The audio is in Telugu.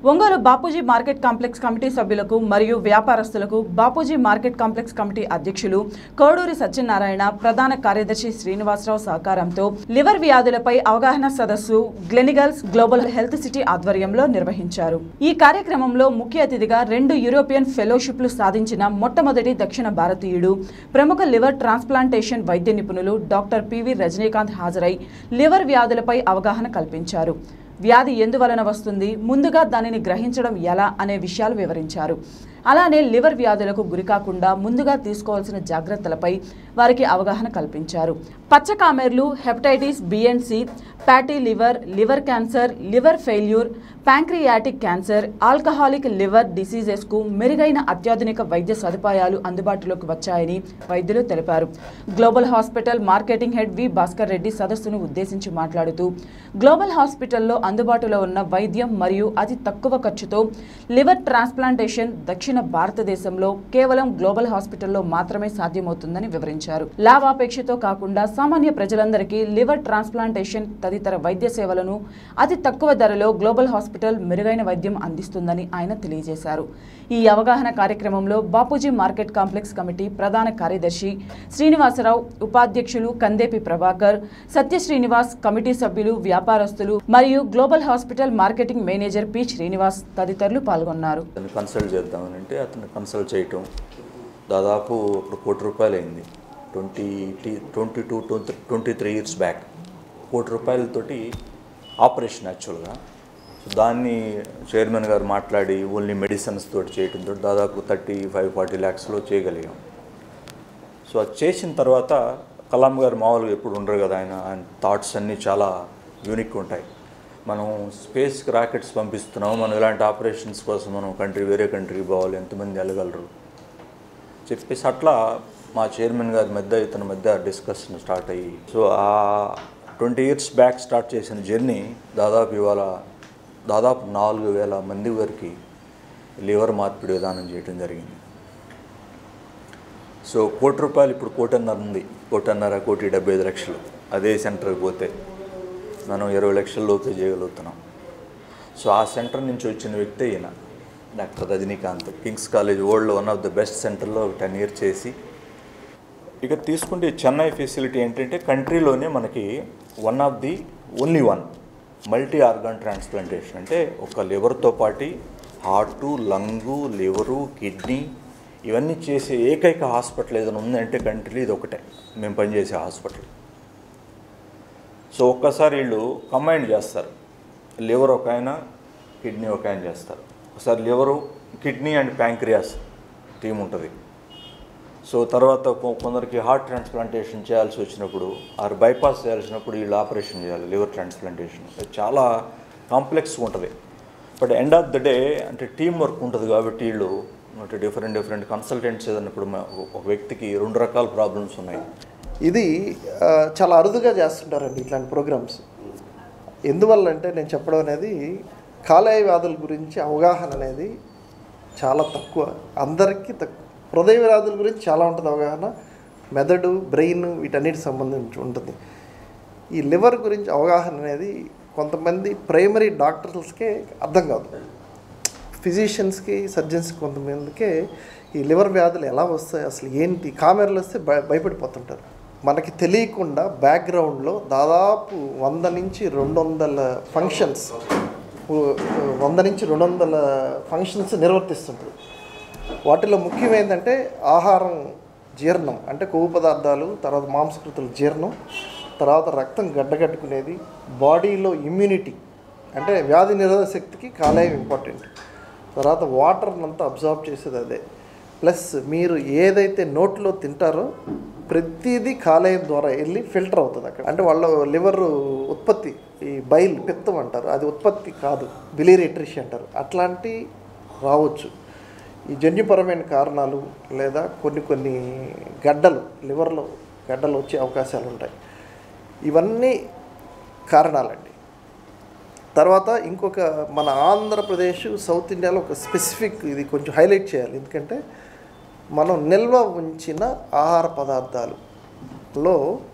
Ongole Bapuji market complex committee సభ్యులకు మరియు వ్యాపారస్తులకు బాపూజీ మార్కెట్ కాంప్లెక్స్ కమిటీ అధ్యక్షులు కోడూరి సత్యనారాయణ ప్రధాన కార్యదర్శి శ్రీనివాసరావు సహకారంతో లివర్ వ్యాధులపై అవగాహన సదస్సు గ్లెనిగల్స్ గ్లోబల్ హెల్త్ సిటీ ఆధ్వర్యంలో నిర్వహించారు ఈ కార్యక్రమంలో ముఖ్య అతిథిగా రెండు యూరోపియన్ ఫెలోషిప్లు సాధించిన మొట్టమొదటి దక్షిణ భారతీయుడు ప్రముఖ లివర్ ట్రాన్స్ప్లాంటేషన్ వైద్య నిపుణులు డాక్టర్ పివి రజనీకాంత్ హాజరై లివర్ వ్యాధులపై అవగాహన కల్పించారు వ్యాధి ఎందువలన వస్తుంది ముందుగా దానిని గ్రహించడం ఎలా అనే విషయాలు వివరించారు అలానే లివర్ వ్యాధులకు గురికాకుండా ముందుగా తీసుకోవాల్సిన జాగ్రత్తలపై వారికి అవగాహన కల్పించారు పచ్చకామెర్లు hepatitis B and C fatty liver liver cancer liver failure pancreatic cancer alcoholic liver డిసీజెస్కు మెరుగైన అత్యాధునిక వైద్య సదుపాయాలు అందుబాటులోకి వచ్చాయని వైద్యులు తెలిపారు global hospital marketing head V Bhaskar Reddy సదస్సును ఉద్దేశించి మాట్లాడుతూ గ్లోబల్ హాస్పిటల్లో అందుబాటులో ఉన్న వైద్యం మరియు అతి తక్కువ ఖర్చుతో లివర్ ట్రాన్స్ప్లాంటేషన్ దక్షిణ భారతదేశంలో కేవలం గ్లోబల్ హాస్పిటల్లో మాత్రమే సాధ్యమవుతుందని వివరించారు లాభాపేక్షతో కాకుండా సామాన్య ప్రజలందరికీ లివర్ ట్రాన్స్ప్లాంటేషన్ తదితర వైద్య సేవలను అతి తక్కువ ధరలో గ్లోబల్ హాస్పిటల్ మెరుగైన వైద్యం అందిస్తుందని ఆయన తెలియజేశారు ఈ అవగాహన కార్యక్రమంలో బాపూజీ మార్కెట్ కాంప్లెక్స్ కమిటీ ప్రధాన కార్యదర్శి శ్రీనివాసరావు ఉపాధ్యక్షులు కందేపి ప్రభాకర్ సత్య శ్రీనివాస్ కమిటీ సభ్యులు వ్యాపారస్తులు మరియు global hospital marketing manager P Srinivas తదితరులు పాల్గొన్నారు అతన్ని కన్సల్ట్ చేద్దామని అంటే అతన్ని కన్సల్ట్ చేయటం దాదాపు ఇప్పుడు కోటి రూపాయలు అయింది twenty twenty two twenty twenty three years back కోటి రూపాయలతోటి ఆపరేషన్ యాక్చువల్గా సో దాన్ని చైర్మన్ గారు మాట్లాడి ఓన్లీ మెడిసిన్స్ తోటి చేయడంతో దాదాపు థర్టీ ఫైవ్ ఫార్టీ ల్యాక్స్లో చేయగలిగాం సో అది చేసిన తర్వాత కలాం గారు మామూలుగా ఎప్పుడు ఉండరు కదా ఆయన ఆయన థాట్స్ అన్నీ చాలా యూనిక్ ఉంటాయి మనం స్పేస్కి రాకెట్స్ పంపిస్తున్నాం మనం ఇలాంటి ఆపరేషన్స్ కోసం మనం కంట్రీ వేరే కంట్రీకి పోవాలి ఎంతమంది వెళ్ళగలరు చెప్పేసి అట్లా మా చైర్మన్ గారి మధ్య ఇతని మధ్య డిస్కషన్ స్టార్ట్ అయ్యి సో ఆ ట్వంటీ ఇయర్స్ బ్యాక్ స్టార్ట్ చేసిన జర్నీ దాదాపు ఇవాళ దాదాపు నాలుగు వేల మంది వరకు లివర్ మార్పిడి విధానం చేయడం జరిగింది సో కోటి రూపాయలు ఇప్పుడు కోటిన్నర ఉంది కోటిన్నర కోటి డెబ్బై ఐదు లక్షలు అదే సెంటర్కి పోతే మనం ఇరవై లక్షల లోపే చేయగలుగుతున్నాం సో ఆ సెంటర్ నుంచి వచ్చిన వ్యక్తి ఈయన డాక్టర్ రజనీకాంత్ కింగ్స్ కాలేజ్ వరల్డ్లో వన్ ఆఫ్ ద బెస్ట్ సెంటర్లో టెన్ ఇయర్స్ చేసి ఇక తీసుకుంటే ఈ చెన్నై ఫెసిలిటీ ఏంటంటే కంట్రీలోనే మనకి one of the only one multi organ transplantation అంటే ఒక లివర్తో పాటు హార్టు లంగు లివరు కిడ్నీ ఇవన్నీ చేసే ఏకైక హాస్పిటల్ ఏదైనా ఉందంటే కంట్రీలో ఇది ఒకటే మేము పనిచేసే హాస్పిటల్ సో ఒక్కసారి వీళ్ళు కంబైన్ చేస్తారు లివర్ ఒక ఆయన కిడ్నీ ఒక ఆయన చేస్తారు ఒకసారి liver kidney and pancreas team ఉంటుంది సో తర్వాత కొ- కొందరికి హార్ట్ ట్రాన్స్ప్లాంటేషన్ చేయాల్సి వచ్చినప్పుడు ఆరు బైపాస్ చేయాల్సినప్పుడు వీళ్ళు ఆపరేషన్ చేయాలి లివర్ ట్రాన్స్ప్లాంటేషన్ అది చాలా కాంప్లెక్స్గా ఉంటుంది but end of the day అంటే టీం వర్క్ ఉంటుంది కాబట్టి వీళ్ళు అంటే డిఫరెంట్ డిఫరెంట్ కన్సల్టెంట్స్ ఏదైనా ఇప్పుడు మా- ఒక వ్యక్తికి రెండు రకాల ప్రాబ్లమ్స్ ఉన్నాయి ఇది ఆ, చాలా అరుదుగా చేస్తుంటారండి ఇట్లాంటి ప్రోగ్రామ్స్ ఎందువల్ల అంటే నేను చెప్పడం అనేది కాలేయ వ్యాధుల గురించి అవగాహన అనేది చాలా తక్కువ అందరికీ తక్కువ హృదయ వ్యాధుల గురించి చాలా ఉంటుంది అవగాహన మెదడు బ్రెయిన్ వీటన్నిటి సంబంధించి ఉంటుంది ఈ లివర్ గురించి అవగాహన అనేది కొంతమంది ప్రైమరీ డాక్టర్స్కే అర్థం కాదు ఫిజిషియన్స్కి సర్జన్స్కి కొంతమందికే ఈ లివర్ వ్యాధులు ఎలా వస్తాయి అసలు ఏంటి కామెరలు వస్తే భయ భయపడిపోతుంటారు మనకి తెలియకుండా బ్యాక్గ్రౌండ్లో దాదాపు వంద నుంచి రెండు వందల ఫంక్షన్స్ వంద నుంచి రెండు వందల ఫంక్షన్స్ నిర్వర్తిస్తుంటారు వాటిలో ముఖ్యమైందంటే ఆహారం జీర్ణం అంటే కొవ్వు పదార్థాలు తర్వాత మాంసకృతుల జీర్ణం తర్వాత రక్తం గడ్డగట్టుకునేది బాడీలో ఇమ్యూనిటీ అంటే వ్యాధి నిరోధక శక్తికి కాలేయం ఇంపార్టెంట్ తర్వాత వాటర్ అంతా అబ్జార్బ్ చేసేది అదే ప్లస్ మీరు ఏదైతే నోట్లో తింటారో ప్రతిదీ కాలేయం ద్వారా వెళ్ళి ఫిల్టర్ అవుతుంది అక్కడ అంటే వాళ్ళ లివర్ ఉత్పత్తి ఈ బైల్ పిత్తం అంటారు అది ఉత్పత్తి కాదు బిలీరి ఎట్రిషి అంటారు అట్లాంటి రావచ్చు ఈ జన్యుపరమైన కారణాలు లేదా కొన్ని కొన్ని గడ్డలు లివర్లో గడ్డలు వచ్చే అవకాశాలు ఉంటాయి ఇవన్నీ కారణాలండి తర్వాత ఇంకొక మన ఆంధ్రప్రదేశ్ సౌత్ ఇండియాలో ఒక స్పెసిఫిక్ ఇది కొంచెం హైలైట్ చేయాలి ఎందుకంటే మనం నిల్వ ఉంచిన ఆహార పదార్థాలలో